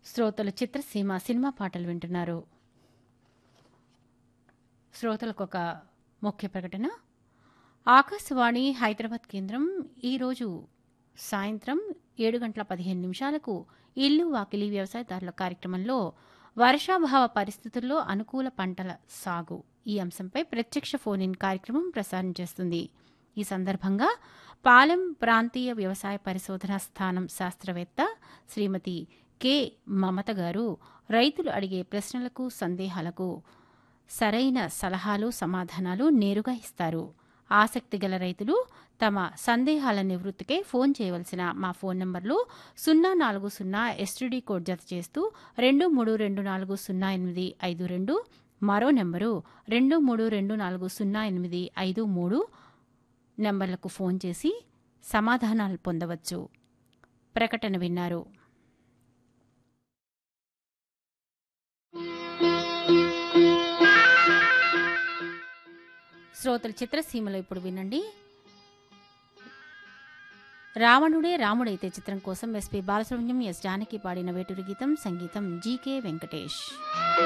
శ్రోతలు చిత్రసీమ సినిమా పాటలు వింటున్నారు శ్రోతలకు ఒక ముఖ్య ప్రకటన ఆకాశవాణి హైదరాబాద్ కేంద్రం ఈరోజు సాయంత్రం ఏడు గంటల పదిహేను నిమిషాలకు ఇల్లు వాకిలి వ్యవసాయదారుల కార్యక్రమంలో వర్షాభావ పరిస్థితుల్లో అనుకూల పంటల సాగు ఈ అంశంపై ప్రత్యక్ష ఫోన్ ఇన్ కార్యక్రమం ప్రసారం చేస్తుంది ఈ సందర్భంగా పాలెం ప్రాంతీయ వ్యవసాయ పరిశోధన స్థానం శాస్త్రవేత్త శ్రీమతి కె మమత గారు రైతులు అడిగే ప్రశ్నలకు సందేహాలకు సరైన సలహాలు సమాధానాలు నేరుగా ఇస్తారు ఆసక్తి గల రైతులు తమ సందేహాల నివృత్తికై ఫోన్ చేయవలసిన మా ఫోన్ నంబర్లు సున్నా నాలుగు సున్నా ఎస్టీడీ కోడ్ జత చేస్తూ రెండు మూడు రెండు నాలుగు సున్నా ఎనిమిది ఐదు రెండు మరో నెంబరు రెండు మూడు రెండు నాలుగు సున్నా ఎనిమిది ఐదు మూడు నెంబర్లకు ఫోన్ చేసి సమాధానాలు పొందవచ్చు ప్రకటన విన్నారు శ్రోతల చిత్రసీమలో ఇప్పుడు వినండి రావణుడే రాముడైతే చిత్రం కోసం ఎస్పీ బాలసుబ్రహ్మణ్యం ఎస్ జానకి పాడిన వేటూరి గీతం సంగీతం జీకే వెంకటేష్